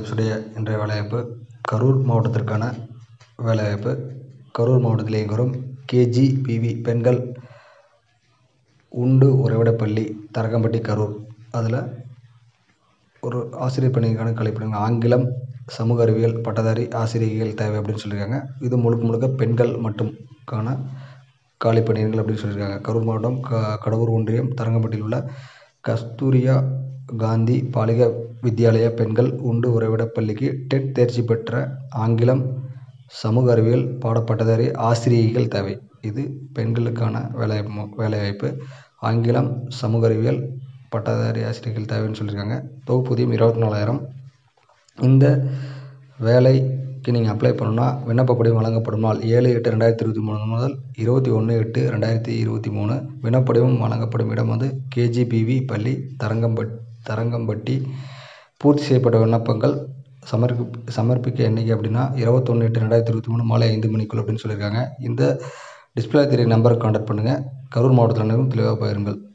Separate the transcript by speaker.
Speaker 1: ஜாப்ஸுடைய இன்றைய வேலைவாய்ப்பு கரூர் மாவட்டத்திற்கான வேலைவாய்ப்பு கரூர் மாவட்டத்தில் இயங்கி வரும் கேஜிபிவி பெண்கள் உண்டு உறைவிடப் பள்ளி தரங்கம்பட்டி கரூர் அதில் ஒரு ஆசிரியர் பணிக்கான கலைப்பணிகள் ஆங்கிலம் சமூக அறிவியல் பட்டதாரி ஆசிரியர்கள் தேவை அப்படின்னு சொல்லியிருக்காங்க இது முழுக்க முழுக்க பெண்கள் மட்டும்கான காலி பணியிடங்கள் அப்படின்னு சொல்லியிருக்காங்க கரூர் மாவட்டம் க கடவூர் ஒன்றியம் தரங்கம்பட்டியில் உள்ள கஸ்தூரியா காந்தி பாலிக வித்யாலயா பெண்கள் உண்டு உறைவிடப் பள்ளிக்கு டெட் தேர்ச்சி பெற்ற ஆங்கிலம் சமூக அறிவியல் பாட பட்டதாரி ஆசிரியைகள் தேவை இது பெண்களுக்கான வேலை வேலைவாய்ப்பு ஆங்கிலம் சமூக அறிவியல் பட்டதாரி ஆசிரியர்கள் தேவைன்னு சொல்லியிருக்காங்க தொகுப்பூதியம் இருபத்தி நாலாயிரம் இந்த வேலைக்கு நீங்கள் அப்ளை பண்ணணுன்னா விண்ணப்ப படிவம் வழங்கப்படும் நாள் ஏழு எட்டு ரெண்டாயிரத்தி இருபத்தி மூணு முதல் இருபத்தி ஒன்று எட்டு ரெண்டாயிரத்தி இருபத்தி மூணு விண்ணப்ப படிவம் வழங்கப்படும் இடம் வந்து கேஜிபிவி பள்ளி தரங்கம்பட் தரங்கம்பட்டி பூர்த்தி செய்யப்பட்ட விண்ணப்பங்கள் சமர்ப்பி சமர்ப்பிக்க என்றைக்கு அப்படின்னா இருபத்தொன்று எட்டு ரெண்டாயிரத்தி இருபத்தி மூணு மாலை ஐந்து மணிக்குள் அப்படின்னு சொல்லியிருக்காங்க இந்த டிஸ்பிளே தெரிய நம்பருக்கு கான்டாக்ட் பண்ணுங்கள் கரூர் மாவட்டத்தில் அனைவரும் தெளிவாக பகிருங்கள்